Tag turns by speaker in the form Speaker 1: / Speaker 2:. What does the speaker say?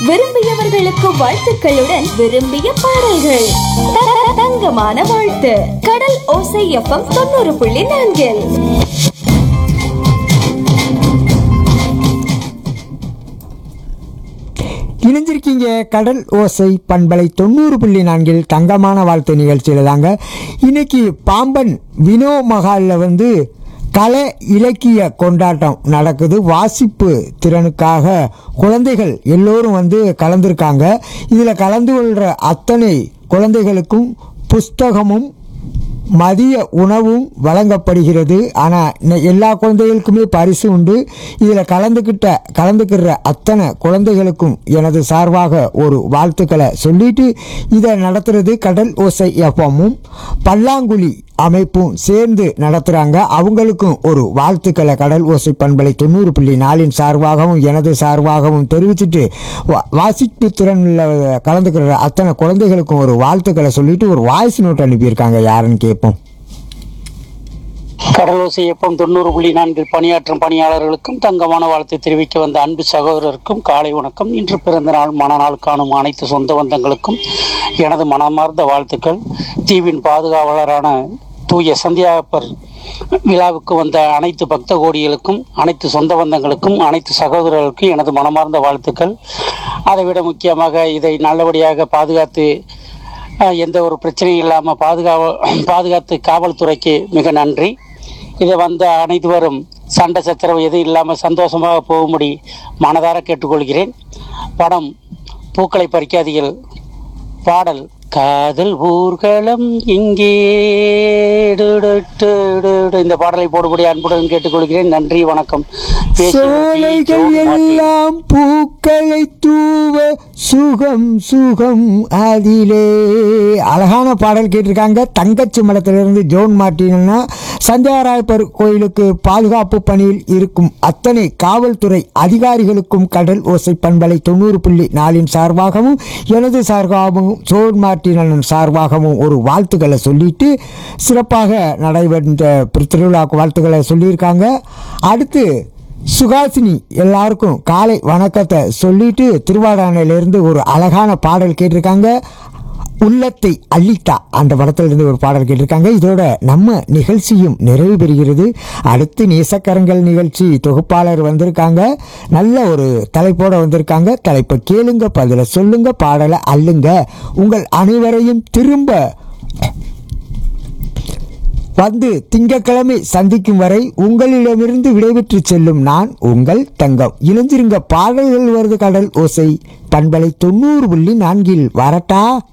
Speaker 1: விரும்பியவர்களுக்கு வாழ்த்துக்களுடன் விரும்பிய பாடல்கள் த- த- தங்கமான வாழ்த்து கடல் ஓசை எஃப்எம் தொண்ணூறு புள்ளி நான்கில்
Speaker 2: இணைஞ்சிருக்கீங்க கடல் ஓசை பண்பலை தொண்ணூறு புள்ளி நான்கில் தங்கமான வாழ்த்து நிகழ்ச்சியில் தாங்க இன்னைக்கு பாம்பன் வினோ மகாலில் வந்து கலை இலக்கிய கொண்டாட்டம் நடக்குது வாசிப்பு திறனுக்காக குழந்தைகள் எல்லோரும் வந்து கலந்துருக்காங்க இதில் கலந்து கொள்கிற அத்தனை குழந்தைகளுக்கும் புஸ்தகமும் மதிய உணவும் வழங்கப்படுகிறது ஆனால் எல்லா குழந்தைகளுக்குமே பரிசு உண்டு இதில் கலந்துக்கிட்ட கலந்துக்கிற அத்தனை குழந்தைகளுக்கும் எனது சார்பாக ஒரு வாழ்த்துக்களை சொல்லிட்டு இதை நடத்துறது கடல் ஓசை எஃப்எம்மும் பல்லாங்குழி அமைப்பும் சேர்ந்து நடத்துகிறாங்க அவங்களுக்கும் ஒரு வாழ்த்துக்களை கடல் ஓசை பண்பலை தொண்ணூறு புள்ளி நாலின் சார்பாகவும் எனது சார்பாகவும் தெரிவிச்சுட்டு வா- வாசிப்பு திறனில் கலந்துக்கிற அத்தனை குழந்தைகளுக்கும் ஒரு வாழ்த்துக்களை சொல்லிட்டு ஒரு வாய்ஸ் நோட் அனுப்பியிருக்காங்க யாருன்னு கேட்போம்
Speaker 3: கடலோசை எப்பம் தொண்ணூறு புள்ளி நான்கில் பணியாற்றும் பணியாளர்களுக்கும் தங்கமான வாழ்த்தை தெரிவிக்க வந்த அன்பு சகோதரருக்கும் காலை வணக்கம் இன்று பிறந்த நாள் மனநாள் காணும் அனைத்து சொந்த பந்தங்களுக்கும் எனது மனமார்ந்த வாழ்த்துக்கள் தீவின் பாதுகாவலரான தூய சந்தியாப்பர் விழாவுக்கு வந்த அனைத்து பக்த கோடிகளுக்கும் அனைத்து சொந்த பந்தங்களுக்கும் அனைத்து சகோதரர்களுக்கும் எனது மனமார்ந்த வாழ்த்துக்கள் அதைவிட முக்கியமாக இதை நல்லபடியாக பாதுகாத்து அஹ், எந்த ஒரு பிரச்சனையும் இல்லாமல் பாதுகாவ பாதுகாத்து காவல்துறைக்கு மிக நன்றி இதை வந்த அனைவரும் சண்டை சச்சரவு எதுவும் இல்லாமல் சந்தோஷமாக போகும்படி மனதார கேட்டுக்கொள்கிறேன் படம் பூக்களை பறிக்காதீர்கள் பாடல் காதல் ஊர்வலம் இங்கே டு, டு, டு, டு, டு. இந்த பாடலை போடும்படி அன்புடன் கேட்டுக்கொள்கிறேன் நன்றி வணக்கம் பேசியவர் பி.
Speaker 2: சோலைகள்
Speaker 3: ஜோன் மார்ட்டின்.
Speaker 2: எல்லாம் பூக்களை தூவ சுகம் சுகம் அதிலே அழகான பாடல் கேட்டிருக்காங்க தங்கச்சி மடத்திலிருந்து ஜோன் மார்ட்டினா சந்தியாராயப்பர் கோயிலுக்கு பாதுகாப்பு பணியில் இருக்கும் அத்தனை காவல்துறை அதிகாரிகளுக்கும் கடல் ஓசை பண்பலை தொண்ணூறு புள்ளி நாலின் சார்பாகவும் எனது சார்பாகவும் ஜோன் மார்ட்டினன் சார்பாகவும் ஒரு வாழ்த்துக்களை சொல்லிட்டு சிறப்பாக நடைபெற்ற திருவிழாவுக்கு வாழ்த்துக்களை சொல்லியிருக்காங்க அடுத்து சுகாசினி எல்லாருக்கும் காலை வணக்கத்தை சொல்லிட்டு திருவாடானையிலிருந்து ஒரு அழகான பாடல் கேட்டிருக்காங்க உள்ளத்தை அள்ளித்தா அந்த படத்திலிருந்து ஒரு பாடல் கேட்டிருக்காங்க இதோட நம்ம நிகழ்ச்சியும் நிறைவு பெறுகிறது அடுத்து நேசக்கரங்கள் நிகழ்ச்சி தொகுப்பாளர் வந்திருக்காங்க நல்ல ஒரு தலைப்போட வந்திருக்காங்க தலைப்பை கேளுங்க பதில சொல்லுங்க பாடலை அள்ளுங்க உங்கள் அனைவரையும் திரும்ப வந்து திங்கட்கிழமை சந்திக்கும் வரை உங்களிடமிருந்து விடைபெற்று செல்லும் நான் உங்கள் தங்கம் இணைஞ்சிருங்க பாடல்கள் வருது கடல் ஓசை பண்பலை தொண்ணூறு புள்ளி நான்கில் வரட்டா